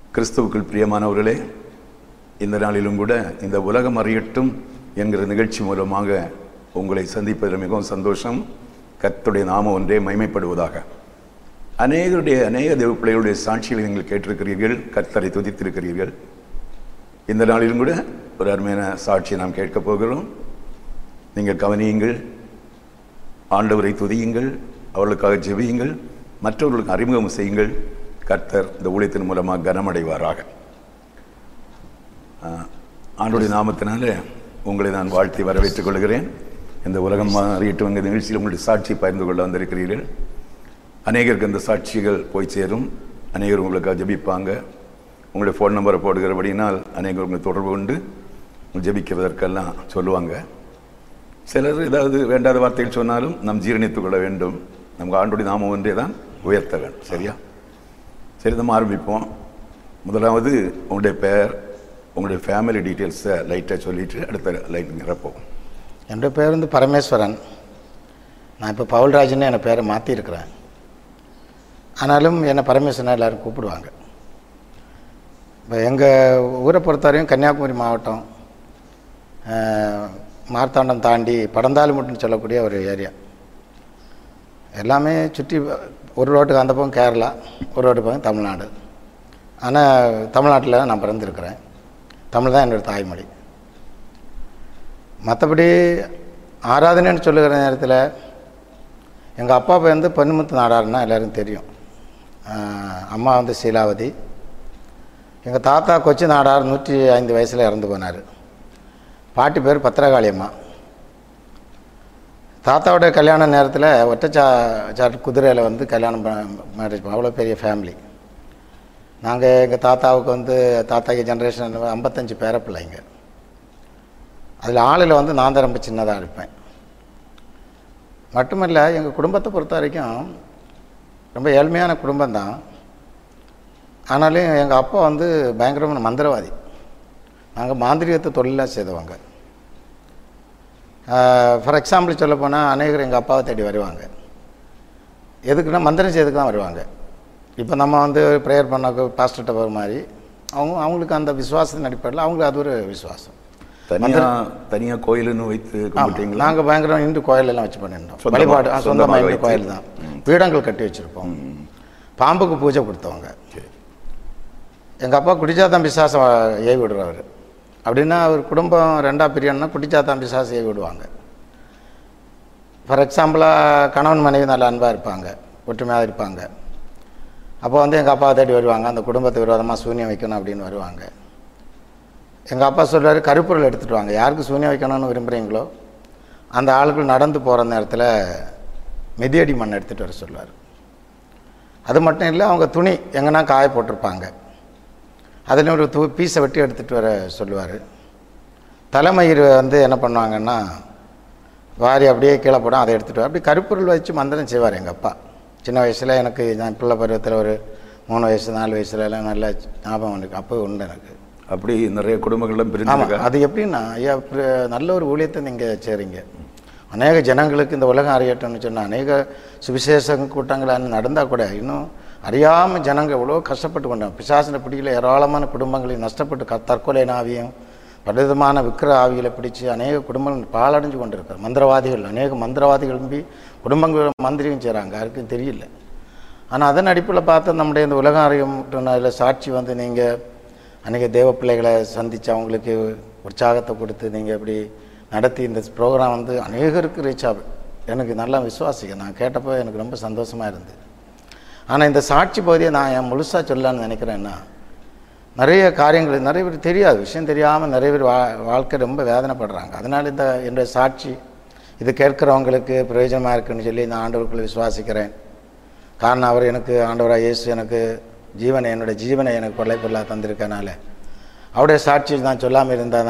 கிறிஸ்துவுக்குள் பிரியமானவர்களே இந்த நாளிலும் கூட இந்த உலகம் அறியட்டும் என்கிற நிகழ்ச்சி மூலமாக உங்களை சந்திப்பதில் மிகவும் சந்தோஷம் கர்த்தருடைய நாமம் ஒன்றே மைமைப்படுவதாக அநேகருடைய அநேக தேவ பிள்ளைகளுடைய சாட்சிகளை நீங்கள் கேட்டிருக்கிறீர்கள் கர்த்தரை துதித்திருக்கிறீர்கள் இந்த நாளிலும் கூட ஒரு அருமையான சாட்சியை நாம் கேட்கப் போகிறோம் நீங்கள் கவனியுங்கள் ஆண்டவரை துதியுங்கள் அவர்களுக்காக ஜெபியுங்கள் மற்றவர்களுக்கு அறிமுகம் செய்யுங்கள் கர்த்தர் இந்த ஊழியத்தின் மூலமாக கனமடைவாராக ஆஹ், ஆண்டவருடைய நாமத்தினால உங்களை நான் வாழ்த்தி வரவேற்றுக் கொள்கிறேன் இந்த உலகம் அறியட்டும் எங்கள் நிகழ்ச்சியில் உங்களுடைய சாட்சி பகிர்ந்து கொள்ள வந்திருக்கிறீர்கள் அநேகருக்கு அந்த சாட்சிகள் போய் சேரும் அநேகர் உங்களுக்காக ஜெபிப்பாங்க உங்களுடைய ஃபோன் நம்பரை போடுகிறபடினால் அநேகர் உங்களை தொடர்பு கொண்டு ஜெபிக்கிறதற்கெல்லாம் சொல்லுவாங்க சிலர் ஏதாவது வேண்டாத வார்த்தைகள் சொன்னாலும் நாம் ஜீரணித்துக் கொள்ள வேண்டும் நமக்கு ஆண்டுடைய நாமம் ஒன்றே தான் உயர்த்த வேண்டும் சரியா சரி நம்ம ஆரம்பிப்போம் முதலாவது உங்களுடைய பெயர் உங்களுடைய ஃபேமிலி டீட்டெயில்ஸை லைட்டாக சொல்லிட்டு அடுத்த லைன் நிரப்போம் என்னுடைய பேர் வந்து பரமேஸ்வரன் நான் இப்போ பவுல்ராஜ்னு என் பேரை மாற்றிருக்கிறேன் ஆனாலும் என்னை பரமேஸ்வரன் எல்லாரும் கூப்பிடுவாங்க இப்போ எங்கள் ஊரை பொறுத்தவரையும் கன்னியாகுமரி மாவட்டம் அஹ், மார்த்தாண்டம் தாண்டி படந்தாலுமுட்டுன்னு சொல்லக்கூடிய ஒரு ஏரியா எல்லாமே சுற்றி ஒரு ரோட்டுக்கு அந்த பக்கம் கேரளா ஒரு ரோட்டு பக்கம் தமிழ்நாடு ஆனால் தமிழ்நாட்டில் நான் பிறந்திருக்கிறேன் தமிழ் தான் என்னோடய தாய்மொழி மற்றபடி ஆராதனைன்னு சொல்லுகிற நேரத்தில் எங்கள் அப்பா பேர் வந்து பொன்முத்து நாடாருன்னா எல்லாருக்கும் தெரியும் ஆஹ் அம்மா வந்து சீலாவதி எங்கள் தாத்தா கொச்சி நாடார் நூற்றி ஐந்து வயசில் இறந்து போனார் பாட்டி பேர் பத்திரகாளி அம்மா தாத்தாவோட கல்யாண நேரத்தில் ஒட்டச்சா சாட்டு குதிரையில் வந்து கல்யாணம் மேரேஜ் அவ்வளோ பெரிய ஃபேமிலி நாங்கள் எங்கள் தாத்தாவுக்கு வந்து தாத்தாக்கு ஜென்ரேஷன் ஐம்பத்தஞ்சு பேர பிள்ளைங்க அதில் ஆளில் வந்து நான் தான் ரொம்ப சின்னதாக இருப்பேன் மட்டுமல்ல எங்கள் குடும்பத்தை பொறுத்த வரைக்கும் ரொம்ப ஏழ்மையான குடும்பம்தான் ஆனாலும் எங்கள் அப்பா வந்து பயங்கரமான மந்திரவாதி நாங்கள் மாந்திரிகத்தை தொழிலாக செய்தவங்க ஃபார் எக்ஸாம்பிள் சொல்ல போனால் அநேகர் எங்கள் அப்பாவை தேடி வருவாங்க எதுக்குன்னா மந்திரம் செய்யறதுக்கு தான் வருவாங்க இப்போ நம்ம வந்து ப்ரேயர் பண்ண பாஸ்டர்கிட்ட போகிற மாதிரி அவங்க அவங்களுக்கு அந்த விசுவாசத்தின் அடிப்படையில் அவங்களுக்கு அது ஒரு விசுவாசம் தனியாக தனியாக கோயிலுன்னு வைத்து கும்பிட்டீங்களா நாங்கள் பயங்கரம் இந்து கோயிலெல்லாம் வச்சு பண்ணியிருந்தோம் சொந்தமா- வழிபாடு ஆ, சொந்தமா சொந்தமாக இந்து வைத்து. கோயில் தான் பீடங்கள் கட்டி வச்சுருப்போம் பாம்புக்கு பூஜை கொடுத்தவங்க சரி. எங்கள் அப்பா குடிச்சாத்தான் பிசாசம் ஏவி விடுறவர் அப்படின்னா அவர் குடும்பம் ரெண்டா பிரியன்னா குடிச்சாத்தான் பிசாசம் ஏவி விடுவாங்க ஃபார் எக்ஸாம்பிளாக கணவன் மனைவி நல்ல அன்பாக இருப்பாங்க ஒற்றுமையாக இருப்பாங்க அப்போ வந்து எங்கள் அப்பா தேடி வருவாங்க அந்த குடும்பத்தை விரோதமாக சூன்யம் வைக்கணும் அப்படின்னு வருவாங்க எங்கள் அப்பா சொல்றாரு கருப்பொருள் எடுத்துகிட்டு வாங்க யாருக்கு சூன்யம் வைக்கணும்னு விரும்புகிறீங்களோ அந்த ஆளுகள் நடந்து போகிற நேரத்தில் மிதியடி மண் எடுத்துகிட்டு வர சொல்லுவார் அது மட்டும் இல்லை அவங்க துணி எங்கன்னா காய போட்டிருப்பாங்க அதில் ஒரு தூ பீஸை வெட்டி எடுத்துகிட்டு வர சொல்லுவார் தலைமயிர் வந்து என்ன பண்ணுவாங்கன்னா வாரி அப்படியே கீழே போடும் அதை எடுத்துகிட்டு வர அப்படி கருப்பொருள் வச்சு மந்திரம் செய்வார் எங்கள் அப்பா சின்ன வயசில் எனக்கு நான் பிள்ளை பருவத்தில் ஒரு மூணு வயசு நாலு வயசுல எல்லாம் நல்ல ஞாபகம் இருக்கு அப்போ உண்டு எனக்கு அப்படி நிறைய குடும்பங்கள்லாம் ஆமாம் பிரிஞ்சிருக்கா அது எப்படின்னா ஐயா இப்ப நல்ல ஒரு ஊழியத்தை நீங்கள் செய்கிறீங்க அநேக ஜனங்களுக்கு இந்த உலகம் அறியட்டும்னு சொன்னால் அநேக சுவிசேஷ கூட்டங்கள் நடந்தால் கூட இன்னும் அறியாமல் ஜனங்க எவ்வளோ கஷ்டப்பட்டு கொண்டாங்க பிசாசின பிடிக்கல ஏராளமான குடும்பங்களை நஷ்டப்பட்டு க தற்கொலை ஆவியும் பலவிதமான விக்கிர ஆவிகளை பிடிச்சு அநேக குடும்பங்கள் பாலடைஞ்சு கொண்டிருக்காரு மந்திரவாதிகள் அநேக மந்திரவாதிகள் நம்பி குடும்பங்கள் மந்திரியும் செய்கிறாங்க யாருக்கும் தெரியல ஆனால் அதன் அடிப்பில் பார்த்து நம்முடைய இந்த உலகம் அறியும் அதில் சாட்சி வந்து நீங்கள் அநேக தேவ பிள்ளைகளை சந்தித்து அவங்களுக்கு உற்சாகத்தை கொடுத்து நீங்கள் இப்படி நடத்தி இந்த ப்ரோக்ராம் வந்து அநேகருக்கு ரீச் ஆகும் எனக்கு நல்லா விசுவாசிக்க நான் கேட்டப்போ எனக்கு ரொம்ப சந்தோஷமாக இருந்தது ஆனால் இந்த சாட்சி பகுதியை நான் என் முழுசாக சொல்லலான்னு நினைக்கிறேன்னா நிறைய காரியங்கள் நிறைய பேர் தெரியாது விஷயம் தெரியாமல் நிறைய பேர் வா வாழ்க்கை ரொம்ப வேதனைப்படுறாங்க அதனால் இந்த என்னுடைய சாட்சி இது கேட்குறவங்களுக்கு பிரயோஜனமாக இருக்குன்னு சொல்லி நான் ஆண்டவருக்குள்ள விசுவாசிக்கிறேன் காரணம் அவர் எனக்கு ஆண்டவராக இயேசு எனக்கு ஜீவனை என்னுடைய ஜீவனை எனக்கு கொள்ளை பொருளாக தந்திருக்கனால அவருடைய சாட்சி நான் சொல்லாமல் இருந்தால்